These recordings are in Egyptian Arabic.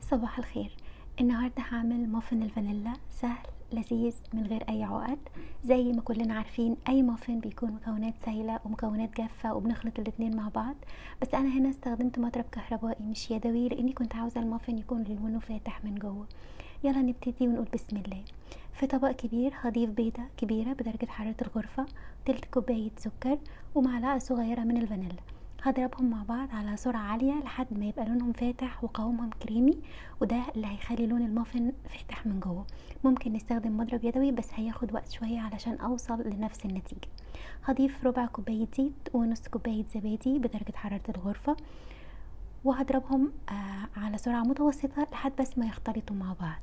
صباح الخير النهاردة هعمل مافن الفانيلا سهل لذيذ من غير اي عقد زي ما كلنا عارفين اي مافن بيكون مكونات سايله ومكونات جافه وبنخلط الاتنين مع بعض بس انا هنا استخدمت مضرب كهربائي مش يدوي لاني كنت عاوزه المافن يكون لونه فاتح من جوه يلا نبتدي ونقول بسم الله في طبق كبير هضيف بيضة كبيرة بدرجة حرارة الغرفة تلت كوباية سكر ومعلقة صغيرة من الفانيلا هضربهم مع بعض على سرعة عالية لحد ما يبقى لونهم فاتح وقوامهم كريمي وده اللي هيخلي لون المافن فاتح من جوه ممكن نستخدم مضرب يدوي بس هياخد وقت شوية علشان اوصل لنفس النتيجة هضيف ربع كوباية زيت ونص كوباية زبادي بدرجة حرارة الغرفة وهضربهم آه على سرعة متوسطة لحد بس ما يختلطوا مع بعض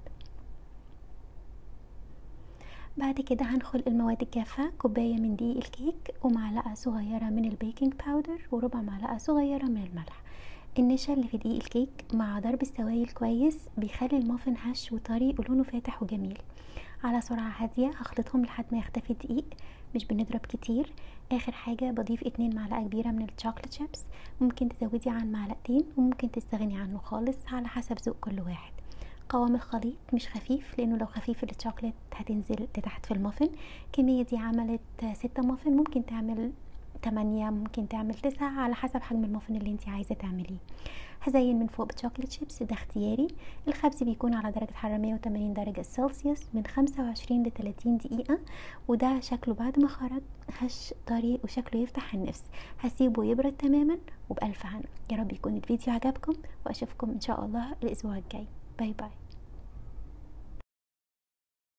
بعد كده هنخل المواد الجافة كوباية من دقيق الكيك ومعلقة صغيرة من البيكنج باودر وربع معلقة صغيرة من الملح النشا اللي في دقيق الكيك مع ضرب السوائل كويس بيخلي المافن هش وطري ولونه فاتح وجميل على سرعة هادية هخلطهم لحد ما يختفي الدقيق مش بنضرب كتير اخر حاجة بضيف اتنين معلقة كبيرة من الشوكولات شيبس ممكن تزودي عن معلقتين وممكن تستغني عنه خالص على حسب ذوق كل واحد قوام الخليط مش خفيف لانه لو خفيف الشوكولات هتنزل لتحت في المافن الكمية دي عملت ستة مافن ممكن تعمل تمانية ممكن تعمل تسعة على حسب حجم المافن اللي انت عايزة تعمليه هزين من فوق بشوكولات شيبس ده اختياري الخبز بيكون على درجة حرارة 180 درجة سلسيوس من 25 ل 30 دقيقة وده شكله بعد ما خرج هش طري وشكله يفتح النفس هسيبه يبرد تماما وبألف هنا يا رب يكون الفيديو عجبكم واشوفكم ان شاء الله الاسبوع الجاي باي باي